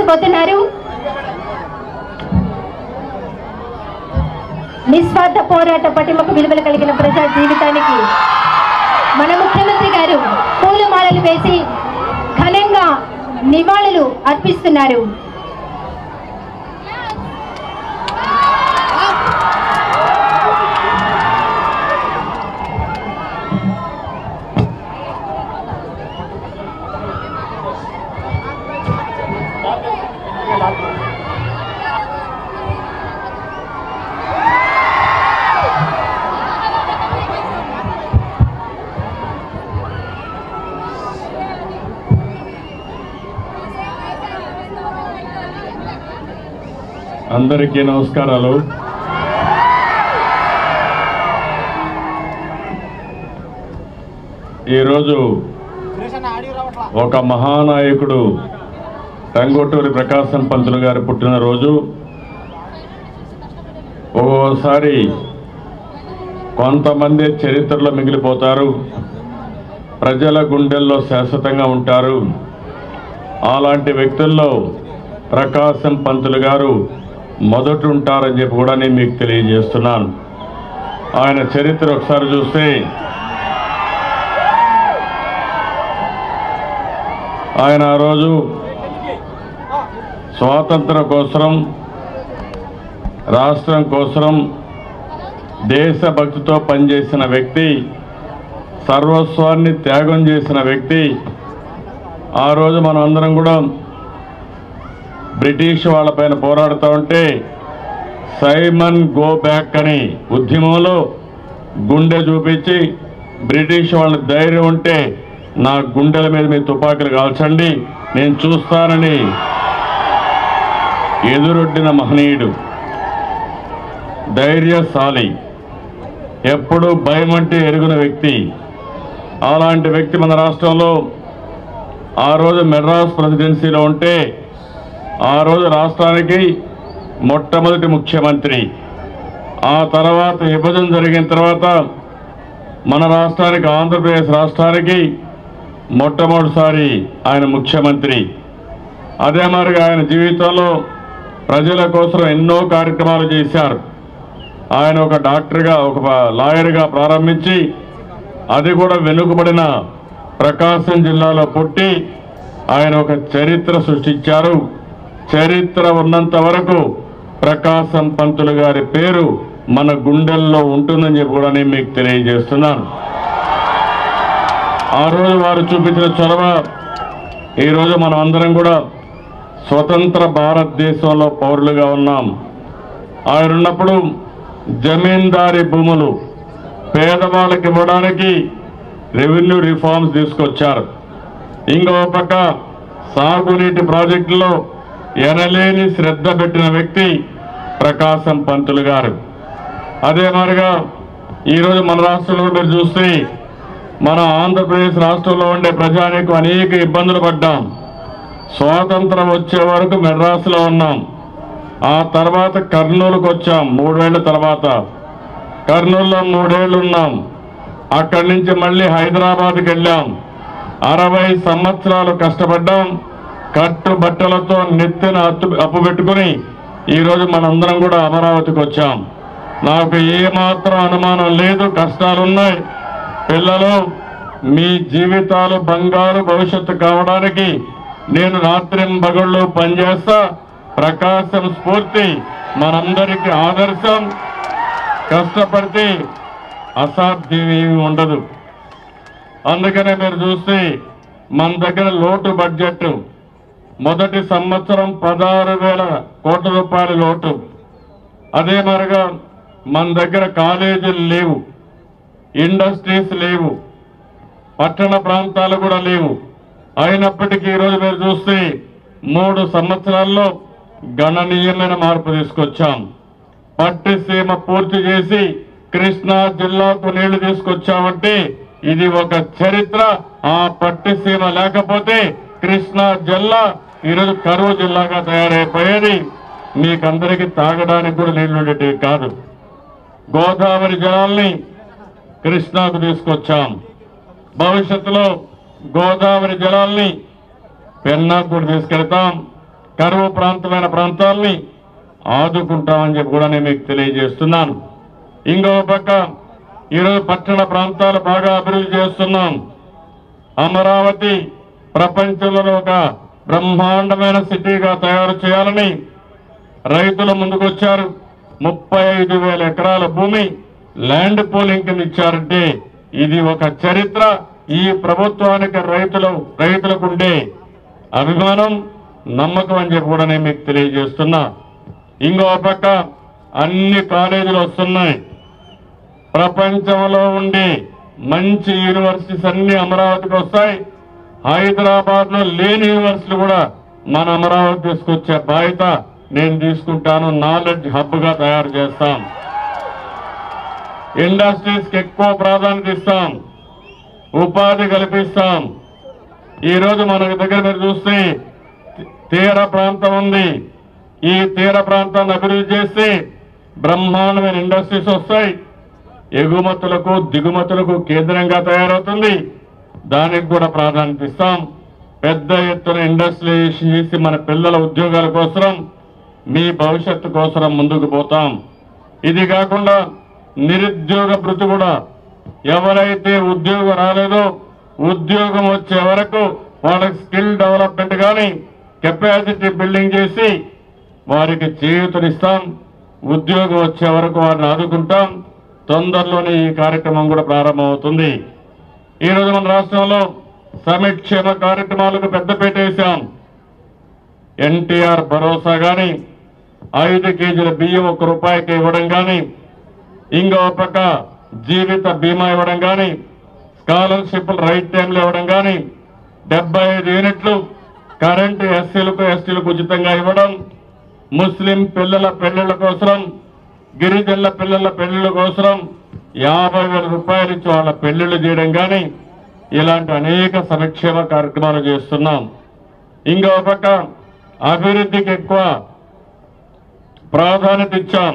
అందించబోతున్నారు నిస్వార్థ పోరాట పటిమకు విలువలు కలిగిన ప్రజా జీవితానికి మన ముఖ్యమంత్రి గారు పూలమాలలు వేసి ఘనంగా నివాళులు అర్పిస్తున్నారు అందరికీ నమస్కారాలు ఈరోజు ఒక మహానాయకుడు టంగొట్టూరి ప్రకాశం పంతులు గారి పుట్టినరోజు ఓసారి కొంతమంది చరిత్రలో మిగిలిపోతారు ప్రజల గుండెల్లో శాశ్వతంగా ఉంటారు అలాంటి వ్యక్తుల్లో ప్రకాశం పంతులు గారు మొదట ఉంటారని చెప్పి కూడా నేను మీకు తెలియజేస్తున్నాను ఆయన చరిత్ర ఒకసారి చూస్తే ఆయన ఆ రోజు స్వాతంత్ర కోసం రాష్ట్రం కోసం దేశభక్తితో పనిచేసిన వ్యక్తి సర్వస్వాన్ని త్యాగం చేసిన వ్యక్తి ఆ రోజు మనం అందరం కూడా బ్రిటిష్ వాళ్ళపైన పోరాడుతూ ఉంటే సైమన్ గో బ్యాక్ అని ఉద్యమంలో గుండె చూపించి బ్రిటిష్ వాళ్ళ ధైర్యం ఉంటే నా గుండెల మీద మీ తుపాకులు కాల్చండి నేను చూస్తానని ఎదురొడ్డిన మహనీయుడు ధైర్యశాలి ఎప్పుడూ భయం అంటే ఎరుగున వ్యక్తి అలాంటి వ్యక్తి మన రాష్ట్రంలో ఆ రోజు మెడ్రాస్ ప్రెసిడెన్సీలో ఉంటే ఆ రోజు రాష్ట్రానికి మొట్టమొదటి ముఖ్యమంత్రి ఆ తర్వాత విభజన జరిగిన తర్వాత మన రాష్ట్రానికి ఆంధ్రప్రదేశ్ రాష్ట్రానికి మొట్టమొదటిసారి ఆయన ముఖ్యమంత్రి అదే మాదిరిగా ఆయన జీవితంలో ప్రజల కోసం ఎన్నో కార్యక్రమాలు చేశారు ఆయన ఒక డాక్టర్గా ఒక లాయర్గా ప్రారంభించి అది కూడా వెనుకబడిన ప్రకాశం జిల్లాలో పుట్టి ఆయన ఒక చరిత్ర సృష్టించారు చరిత్ర ఉన్నంత వరకు ప్రకాశం పంతులు గారి పేరు మన గుండెల్లో ఉంటుందని చెప్పి కూడా నేను మీకు తెలియజేస్తున్నాను ఆ రోజు వారు చూపించిన చొరవ ఈరోజు మనం అందరం కూడా స్వతంత్ర భారతదేశంలో పౌరులుగా ఉన్నాం ఆయన ఉన్నప్పుడు జమీందారీ భూములు పేదవాళ్ళకి ఇవ్వడానికి రెవెన్యూ రిఫార్మ్స్ తీసుకొచ్చారు ఇంకో పక్క సాగునీటి ప్రాజెక్టులో ఎనలేని శ్రద్ధ పెట్టిన వ్యక్తి ప్రకాశం పంతులు గారు అదే మాదిరిగా ఈరోజు మన రాష్ట్రంలో మీరు చూస్తే మన ఆంధ్రప్రదేశ్ రాష్ట్రంలో ఉండే ప్రజానికి అనేక ఇబ్బందులు పడ్డాం స్వాతంత్రం వచ్చే వరకు మెడ్రాస్లో ఉన్నాం ఆ తర్వాత కర్నూలుకు వచ్చాం మూడేళ్ల తర్వాత కర్నూలులో మూడేళ్లు ఉన్నాం అక్కడి నుంచి మళ్ళీ హైదరాబాద్కి వెళ్ళాం అరవై సంవత్సరాలు కష్టపడ్డాం కట్టు బట్టలతో నెత్తిన అత్తు అప్పు పెట్టుకుని ఈరోజు మనందరం కూడా అమరావతికి వచ్చాం నాకు ఏమాత్రం అనుమానం లేదు కష్టాలున్నాయి పిల్లలు మీ జీవితాలు బంగారు భవిష్యత్తు కావడానికి నేను రాత్రింబగళ్ళు పనిచేస్తా ప్రకాశం స్ఫూర్తి మనందరికీ ఆదర్శం కష్టపడితే అసాధ్యం ఏమి ఉండదు అందుకనే మీరు చూస్తే మన దగ్గర లోటు బడ్జెట్ మొదటి సంవత్సరం పదహారు వేల కోట్ల రూపాయల లోటు అదే మరిగా మన దగ్గర కాలేజీలు లేవు ఇండస్ట్రీస్ లేవు పట్టణ ప్రాంతాలు కూడా లేవు అయినప్పటికీ ఈరోజు మీరు చూస్తే మూడు సంవత్సరాల్లో గణనీయమైన మార్పు తీసుకొచ్చాం పట్టిసీమ పూర్తి చేసి కృష్ణా జిల్లాకు నీళ్లు తీసుకొచ్చామంటే ఇది ఒక చరిత్ర ఆ పట్టిసీమ లేకపోతే కృష్ణా జిల్లా ఈరోజు కరువు జిల్లాగా తయారైపోయేది మీకందరికీ తాగడానికి కూడా నీళ్లు ఉండేటివి కాదు గోదావరి జలాల్ని కృష్ణాకు తీసుకొచ్చాం భవిష్యత్తులో గోదావరి జలాల్ని పెన్నాకు కూడా తీసుకెళ్తాం కరువు ప్రాంతమైన ప్రాంతాల్ని ఆదుకుంటామని చెప్పి కూడా నేను మీకు తెలియజేస్తున్నాను ఇంకో పక్క ఈరోజు పట్టణ ప్రాంతాలు బాగా అభివృద్ధి చేస్తున్నాం అమరావతి ప్రపంచంలో ఒక బ్రహ్మాండమైన సిటీగా తయారు చేయాలని రైతులు ముందుకొచ్చారు ముప్పై ఐదు వేల ఎకరాల భూమి ల్యాండ్ పూలింగ్ కింద ఇచ్చారంటే ఇది ఒక చరిత్ర ఈ ప్రభుత్వానికి రైతులు రైతులకు ఉండే అభిమానం నమ్మకం అని చెప్పి కూడా నేను మీకు తెలియజేస్తున్నా ఇంకో పక్క అన్ని కాలేజీలు వస్తున్నాయి ప్రపంచంలో ఉండే మంచి యూనివర్సిటీస్ అన్ని అమరావతికి వస్తాయి హైదరాబాద్ లో లేని యూనివర్సిటీలు కూడా మన అమరావతి తీసుకొచ్చే బాధ్యత నేను తీసుకుంటాను నాలెడ్జ్ హబ్ గా తయారు చేస్తాం ఇండస్ట్రీస్ కి ఎక్కువ ప్రాధాన్యత ఇస్తాం ఉపాధి కల్పిస్తాం ఈ రోజు మన దగ్గర మీరు చూస్తే తీర ప్రాంతం ఉంది ఈ తీర ప్రాంతాన్ని అభివృద్ధి చేస్తే బ్రహ్మాండమైన ఇండస్ట్రీస్ వస్తాయి ఎగుమతులకు దిగుమతులకు కేంద్రంగా తయారవుతుంది దానికి కూడా ప్రాధాన్యత ఇస్తాం పెద్ద ఎత్తున ఇండస్ట్రియలైజేషన్ చేసి మన పిల్లల ఉద్యోగాల కోసం మీ భవిష్యత్తు కోసం ముందుకు పోతాం ఇది కాకుండా నిరుద్యోగ భృతి కూడా ఎవరైతే ఉద్యోగం రాలేదో ఉద్యోగం వచ్చే వరకు వాళ్ళకి స్కిల్ డెవలప్మెంట్ కానీ కెపాసిటీ బిల్డింగ్ చేసి వారికి చేయూతనిస్తాం ఉద్యోగం వచ్చే వరకు వారిని ఆదుకుంటాం తొందరలోనే ఈ కార్యక్రమం కూడా ప్రారంభమవుతుంది ఈ రోజు మన రాష్ట్రంలో సమిక్షేమ కార్యక్రమాలకు పెద్దపీట వేశాం ఎన్టీఆర్ భరోసా గాని ఐదు కేజీల బియ్యం ఒక్క రూపాయికి ఇవ్వడం గాని ఇంకో పక్క జీవిత బీమా ఇవ్వడం గాని స్కాలర్షిప్లు రైట్ టైంలో ఇవ్వడం గాని డెబ్బై ఐదు యూనిట్లు కరెంటు ఎస్సీలకు ఎస్టీలకు ఉచితంగా ఇవ్వడం ముస్లిం పిల్లల పెళ్లిళ్ల కోసం గిరిజనుల పిల్లల పెళ్లిళ్ల కోసం యాభై వేల రూపాయలు ఇచ్చి వాళ్ళ పెళ్లిళ్లు చేయడం కానీ ఇలాంటి అనేక సంక్షేమ కార్యక్రమాలు చేస్తున్నాం ఇంకో పక్క అభివృద్ధికి ఎక్కువ ప్రాధాన్యత ఇచ్చాం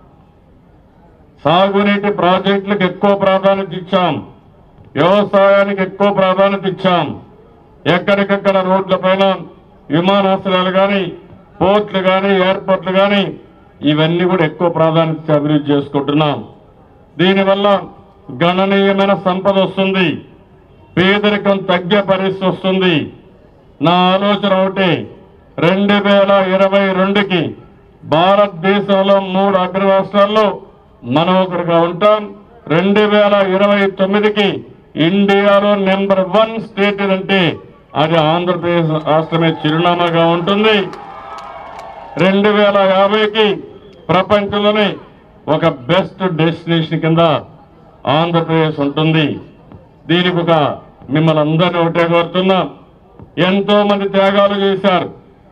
సాగునీటి ప్రాజెక్టులకు ఎక్కువ ప్రాధాన్యత ఇచ్చాం వ్యవసాయానికి ఎక్కువ ప్రాధాన్యత ఇచ్చాం ఎక్కడికక్కడ రోడ్ల పైన విమానాశ్రయాలు కానీ పోర్ట్లు కానీ ఎయిర్పోర్ట్లు కానీ ఇవన్నీ కూడా ఎక్కువ ప్రాధాన్యత ఇచ్చి అభివృద్ధి చేసుకుంటున్నాం దీనివల్ల గణనీయమైన సంపద వస్తుంది పేదరికం తగ్గే పరిస్థితి వస్తుంది నా ఆలోచన ఒకటి రెండు వేల ఇరవై రెండుకి భారతదేశంలో మూడు అగ్ర రాష్ట్రాల్లో మనం ఒకరుగా ఉంటాం రెండు వేల ఇరవై తొమ్మిదికి ఇండియాలో నెంబర్ వన్ స్టేట్ అంటే అది ఆంధ్రప్రదేశ్ రాష్ట్రమే చిరునామాగా ఉంటుంది రెండు వేల యాభైకి ప్రపంచంలోనే ఒక బెస్ట్ డెస్టినేషన్ కింద ఆంధ్రప్రదేశ్ ఉంటుంది దీనికి ఒక మిమ్మల్ని అందరినీ ఒకటే కోరుతున్నా ఎంతో మంది త్యాగాలు చేశారు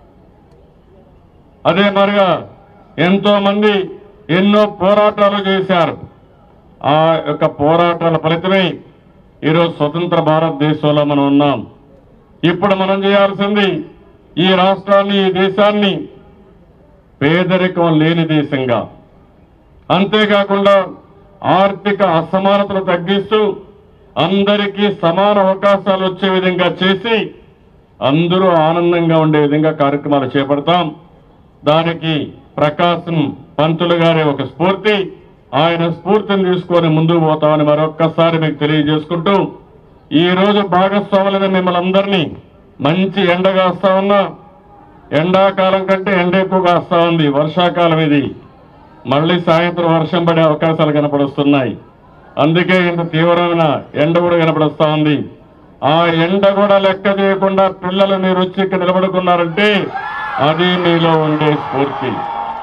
అదే మరిగా ఎంతో మంది ఎన్నో పోరాటాలు చేశారు ఆ యొక్క పోరాటాల ఫలితమే ఈరోజు స్వతంత్ర భారతదేశంలో మనం ఉన్నాం ఇప్పుడు మనం చేయాల్సింది ఈ రాష్ట్రాన్ని ఈ దేశాన్ని పేదరికం లేని దేశంగా అంతేకాకుండా ఆర్థిక అసమానతలు తగ్గిస్తూ అందరికీ సమాన అవకాశాలు వచ్చే విధంగా చేసి అందరూ ఆనందంగా ఉండే విధంగా కార్యక్రమాలు చేపడతాం దానికి ప్రకాశం పంతులు గారి ఒక స్ఫూర్తి ఆయన స్ఫూర్తిని తీసుకొని ముందుకు పోతామని మరొక్కసారి మీకు తెలియజేసుకుంటూ ఈ రోజు భాగస్వాములైన మిమ్మల్ని అందరినీ మంచి ఎండగా వస్తా ఉన్నా ఎండాకాలం కంటే ఎండ ఎక్కువగా వస్తా ఉంది వర్షాకాలం ఇది మళ్ళీ సాయంత్రం వర్షం పడే అవకాశాలు కనపడుస్తున్నాయి అందుకే ఇంత తీవ్రమైన ఎండ కూడా కనపడుస్తా ఉంది ఆ ఎండ కూడా లెక్క చేయకుండా పిల్లలు మీరు వచ్చి ఇక్కడ నిలబడుకున్నారంటే అది మీలో ఉండే స్ఫూర్తి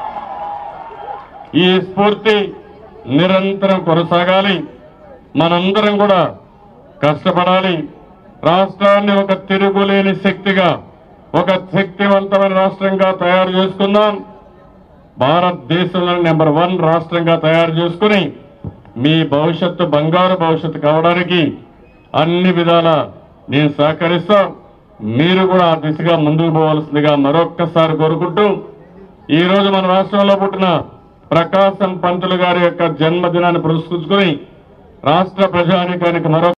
ఈ స్ఫూర్తి నిరంతరం కొనసాగాలి మనందరం కూడా కష్టపడాలి రాష్ట్రాన్ని ఒక తిరుగులేని శక్తిగా ఒక శక్తివంతమైన రాష్ట్రంగా తయారు చేసుకుందాం భారతదేశంలో నెంబర్ వన్ రాష్ట్రంగా తయారు చేసుకుని మీ భవిష్యత్తు బంగారు భవిష్యత్తు కావడానికి అన్ని విధాల నేను సహకరిస్తా మీరు కూడా ఆ దిశగా ముందుకు పోవాల్సిందిగా మరొక్కసారి కోరుకుంటూ ఈ రోజు మన రాష్ట్రంలో పుట్టిన ప్రకాశం పంతులు గారి యొక్క జన్మదినాన్ని పురస్కరించుకుని రాష్ట్ర ప్రజానికానికి మరొక